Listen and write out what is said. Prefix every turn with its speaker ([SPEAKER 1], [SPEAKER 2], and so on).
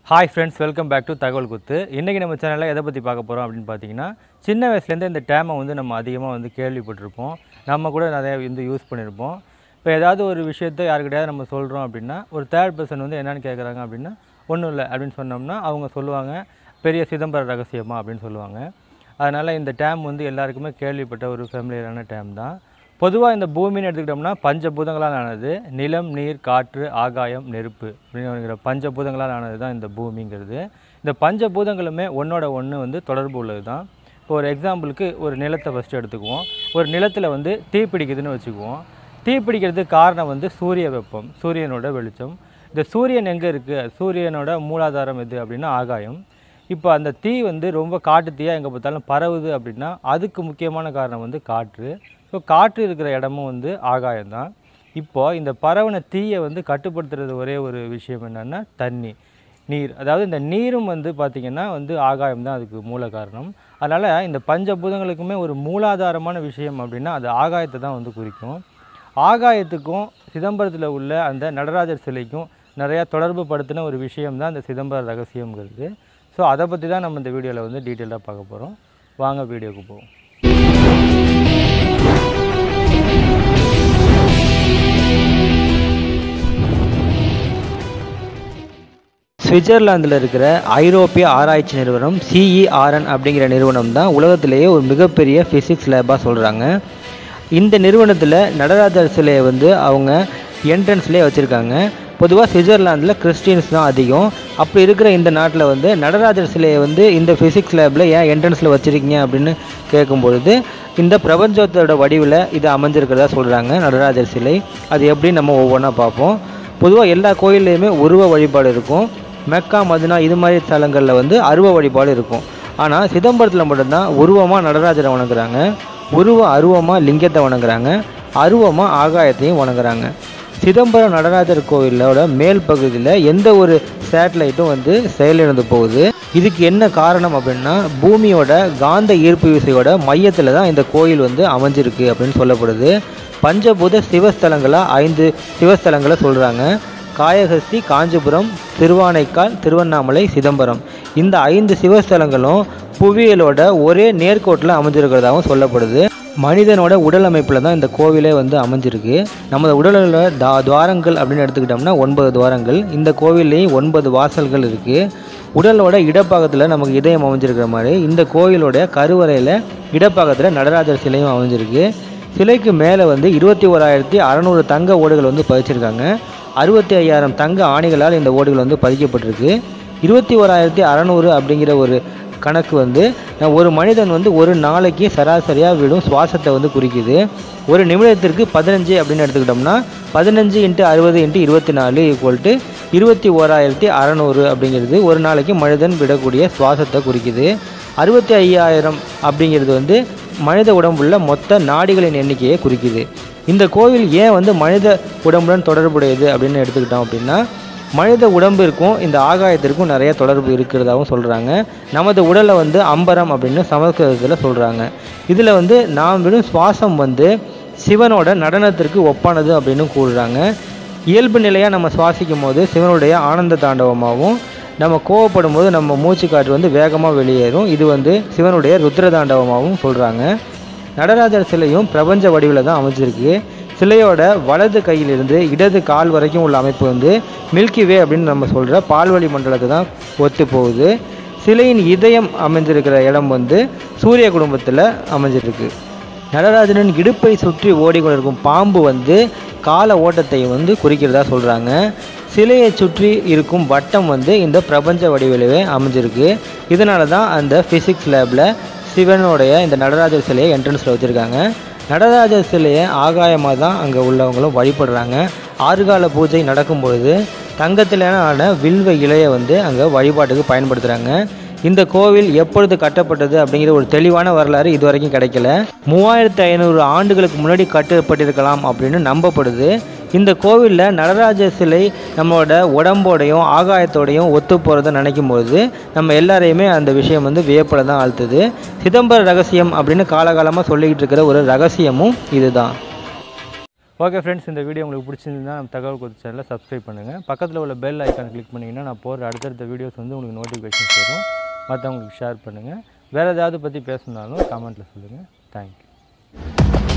[SPEAKER 1] hi friends welcome back to தகவல் குத்து இன்றைக்கி நம்ம சேனலில் எதை பற்றி பார்க்க போகிறோம் அப்படின்னு பார்த்தீங்கன்னா சின்ன வயசுலேருந்து இந்த டேமை வந்து நம்ம அதிகமாக வந்து கேள்விப்பட்டிருப்போம் நம்ம கூட நிறைய வந்து யூஸ் பண்ணியிருப்போம் இப்போ ஏதாவது ஒரு விஷயத்தை யாருக்கிட்டையாவது நம்ம சொல்கிறோம் அப்படின்னா ஒரு தேர்ட் பர்சன் வந்து என்னென்னு கேட்குறாங்க அப்படின்னா ஒன்றும் இல்லை அப்படின்னு சொன்னோம்னா அவங்க சொல்லுவாங்க பெரிய சிதம்பர ரகசியமா அப்படின்னு சொல்லுவாங்க அதனால் இந்த டேம் வந்து எல்லாருக்குமே கேள்விப்பட்ட ஒரு ஃபெமிலியரான டேம் தான் பொதுவாக இந்த பூமின்னு எடுத்துக்கிட்டோம்னா பஞ்சபூதங்களால் ஆனது நிலம் நீர் காற்று ஆகாயம் நெருப்பு அப்படிங்கிற பஞ்சபூதங்களால் ஆனது தான் இந்த பூமிங்கிறது இந்த பஞ்சபூதங்களுமே ஒன்றோட ஒன்று வந்து தொடர்பு உள்ளது தான் இப்போ ஒரு எக்ஸாம்பிளுக்கு ஒரு நிலத்தை ஃபஸ்ட்டு எடுத்துக்குவோம் ஒரு நிலத்தில் வந்து தீ பிடிக்குதுன்னு வச்சுக்குவோம் தீ பிடிக்கிறதுக்கு காரணம் வந்து சூரிய வெப்பம் சூரியனோட வெளிச்சம் இந்த சூரியன் எங்கே இருக்குது சூரியனோட மூலாதாரம் எது அப்படின்னா ஆகாயம் இப்போ அந்த தீ வந்து ரொம்ப காட்டு தீயாக எங்கே பார்த்தாலும் பரவுது அப்படின்னா அதுக்கு முக்கியமான காரணம் வந்து காற்று ஸோ காற்று இருக்கிற இடமும் வந்து ஆகாயம் தான் இப்போது இந்த பரவன தீயை வந்து கட்டுப்படுத்துறது ஒரே ஒரு விஷயம் என்னென்னா தண்ணி நீர் அதாவது இந்த நீரும் வந்து பார்த்திங்கன்னா வந்து ஆகாயம் தான் அதுக்கு மூல காரணம் அதனால் இந்த பஞ்சபூதங்களுக்குமே ஒரு மூலாதாரமான விஷயம் அப்படின்னா அது ஆகாயத்தை தான் வந்து குறிக்கும் ஆகாயத்துக்கும் சிதம்பரத்தில் உள்ள அந்த நடராஜர் சிலைக்கும் நிறையா தொடர்பு படுத்தின ஒரு விஷயம் தான் இந்த சிதம்பர ரகசியம்ங்கிறது ஸோ அதை பற்றி தான் நம்ம இந்த வீடியோவில் வந்து டீட்டெயிலாக பார்க்க போகிறோம் வாங்க வீடியோக்கு போவோம் சுவிட்சர்லாந்தில் இருக்கிற ஐரோப்பிய ஆராய்ச்சி நிறுவனம் சிஇஆர்என் அப்படிங்கிற நிறுவனம் தான் உலகத்திலேயே ஒரு மிகப்பெரிய ஃபிசிக்ஸ் லேபாக சொல்கிறாங்க இந்த நிறுவனத்தில் நடராஜர் சிலையை வந்து அவங்க என்ட்ரன்ஸ்லேயே வச்சுருக்காங்க பொதுவாக சுவிட்சர்லாந்தில் கிறிஸ்டியன்ஸ் தான் அதிகம் அப்படி இருக்கிற இந்த நாட்டில் வந்து நடராஜர் சிலையை வந்து இந்த ஃபிசிக்ஸ் லேபில் ஏன் என்ட்ரன்ஸில் வச்சுருக்கீங்க அப்படின்னு கேட்கும்பொழுது இந்த பிரபஞ்சத்தோட வடிவில் இது அமைஞ்சிருக்கிறதா சொல்கிறாங்க நடராஜர் சிலை அது எப்படி நம்ம ஒவ்வொன்றா பார்ப்போம் பொதுவாக எல்லா கோயில்லையுமே உருவ வழிபாடு இருக்கும் மெக்கா மதுனா இது மாதிரி தலங்களில் வந்து அருவ வழிபாடு இருக்கும் ஆனால் சிதம்பரத்தில் மட்டும்தான் உருவமாக நடராஜரை வணங்குறாங்க உருவ அருவமாக லிங்கத்தை வணங்குறாங்க அருவமாக ஆகாயத்தையும் வணங்குறாங்க சிதம்பரம் நடராஜர் கோவிலோட மேல் பகுதியில் எந்த ஒரு சேட்டலைட்டும் வந்து செயலிழந்து போகுது இதுக்கு என்ன காரணம் அப்படின்னா பூமியோட காந்த ஈர்ப்பு விசையோட மையத்தில் தான் இந்த கோயில் வந்து அமைஞ்சிருக்கு அப்படின்னு சொல்லப்படுது பஞ்சபூத சிவஸ்தலங்களாக ஐந்து சிவஸ்தலங்களை சொல்கிறாங்க காயகஸ்தி காஞ்சிபுரம் திருவானைக்கால் திருவண்ணாமலை சிதம்பரம் இந்த ஐந்து சிவஸ்தலங்களும் புவியியலோட ஒரே நேர்கோட்டில் அமைஞ்சிருக்கிறதாகவும் சொல்லப்படுது மனிதனோட உடல் அமைப்பில் தான் இந்த கோவிலே வந்து அமைஞ்சிருக்கு நமது உடலில் தா துவாரங்கள் அப்படின்னு எடுத்துக்கிட்டோம்னா ஒன்பது துவாரங்கள் இந்த கோவில்லையும் ஒன்பது வாசல்கள் இருக்குது உடலோட இடப்பாகத்தில் நமக்கு இதயம் அமைஞ்சிருக்கிற மாதிரி இந்த கோயிலோட கருவறையில் இடப்பாகத்தில் நடராஜர் சிலையும் அமைஞ்சிருக்கு சிலைக்கு மேலே வந்து இருபத்தி ஓராயிரத்தி அறநூறு தங்க ஓடுகள் வந்து பதிச்சிருக்காங்க அறுபத்தி ஐயாயிரம் தங்க ஆணிகளால் இந்த ஓடுகள் வந்து பதிக்கப்பட்டிருக்கு இருபத்தி ஓராயிரத்தி அறநூறு அப்படிங்கிற ஒரு கணக்கு வந்து ஒரு மனிதன் வந்து ஒரு நாளைக்கு சராசரியாக விடும் சுவாசத்தை வந்து குறிக்குது ஒரு நிமிடத்திற்கு பதினஞ்சு அப்படின்னு எடுத்துக்கிட்டோம்னா பதினஞ்சு இன்ட்டு அறுபது இன்ட்டு இருபத்தி நாலு ஈக்குவல் டு இருபத்தி ஓராயிரத்தி அறநூறு அப்படிங்கிறது ஒரு நாளைக்கு மனிதன் விடக்கூடிய சுவாசத்தை குறிக்குது அறுபத்தி ஐயாயிரம் அப்படிங்கிறது வந்து மனித உடம்புள்ள மொத்த நாடிகளின் எண்ணிக்கையை குறிக்குது இந்த கோவில் ஏன் வந்து மனித உடம்புடன் தொடர்புடையது அப்படின்னு எடுத்துக்கிட்டோம் அப்படின்னா மனித உடம்பிற்கும் இந்த ஆகாயத்திற்கும் நிறைய தொடர்பு இருக்கிறதாகவும் சொல்கிறாங்க நமது உடலை வந்து அம்பரம் அப்படின்னு சமஸ்கிருதத்தில் சொல்கிறாங்க இதில் வந்து நாம் விடும் சுவாசம் வந்து சிவனோட நடனத்திற்கு ஒப்பானது அப்படின்னு கூறுறாங்க இயல்பு நிலையாக நம்ம சுவாசிக்கும் போது சிவனுடைய ஆனந்த தாண்டவமாகவும் நம்ம கோவப்படும் போது நம்ம மூச்சு காற்று வந்து வேகமாக வெளியேறும் இது வந்து சிவனுடைய ருத்ர தாண்டவமாகவும் சொல்கிறாங்க நடராஜர் சிலையும் பிரபஞ்ச வடிவில் தான் அமைஞ்சிருக்கு சிலையோட வலது கையிலிருந்து இடது கால் வரைக்கும் உள்ள அமைப்பு வந்து மில்கி வே அப்படின்னு நம்ம சொல்கிற பால்வழி மண்டலத்தை தான் ஒத்து போகுது சிலையின் இதயம் அமைஞ்சிருக்கிற இடம் வந்து சூரிய குடும்பத்தில் அமைஞ்சிருக்கு நடராஜனின் இடுப்பை சுற்றி ஓடிக்கொண்டிருக்கும் பாம்பு வந்து கால ஓட்டத்தை வந்து குறிக்கிறதா சொல்கிறாங்க சிலையை சுற்றி இருக்கும் வட்டம் வந்து இந்த பிரபஞ்ச வடிவிலவே அமைஞ்சிருக்கு இதனால தான் அந்த ஃபிசிக்ஸ் லேபில் சிவனுடைய இந்த நடராஜர் சிலையை என்ட்ரன்ஸில் வச்சுருக்காங்க நடராஜர் சிலையை ஆகாயமாக தான் அங்கே உள்ளவங்களும் வழிபடுறாங்க ஆறுகால பூஜை நடக்கும் பொழுது தங்கத்திலான வில்வ இலையை வந்து அங்கே வழிபாட்டுக்கு பயன்படுத்துகிறாங்க இந்த கோவில் எப்பொழுது கட்டப்பட்டது அப்படிங்கிற ஒரு தெளிவான வரலாறு இதுவரைக்கும் கிடைக்கல மூவாயிரத்து ஐநூறு ஆண்டுகளுக்கு முன்னாடி கட்டப்பட்டிருக்கலாம் அப்படின்னு நம்பப்படுது இந்த கோவிலில் நடராஜர் சிலை நம்மளோட உடம்போடையும் ஆகாயத்தோடையும் ஒத்து போகிறத நினைக்கும் போது நம்ம எல்லாரையுமே அந்த விஷயம் வந்து வியப்பில் தான் ஆழ்த்துது சிதம்பர ரகசியம் அப்படின்னு காலகாலமாக சொல்லிக்கிட்டு இருக்கிற ஒரு ரகசியமும் இதுதான் ஓகே ஃப்ரெண்ட்ஸ் இந்த வீடியோ உங்களுக்கு பிடிச்சிருந்தா நம்ம தகவல் கொடுத்த சேனலை சப்ஸ்கிரைப் பண்ணுங்கள் பக்கத்தில் உள்ள பெல் ஐக்கான் கிளிக் பண்ணிங்கன்னா நான் போடுற அடுத்தடுத்த வீடியோஸ் வந்து உங்களுக்கு நோட்டிஃபிகேஷன்ஸ் வரும் மற்றவங்களுக்கு ஷேர் பண்ணுங்கள் வேறு ஏதாவது பற்றி பேசணுனாலும் கமெண்ட்டில் சொல்லுங்கள் தேங்க்யூ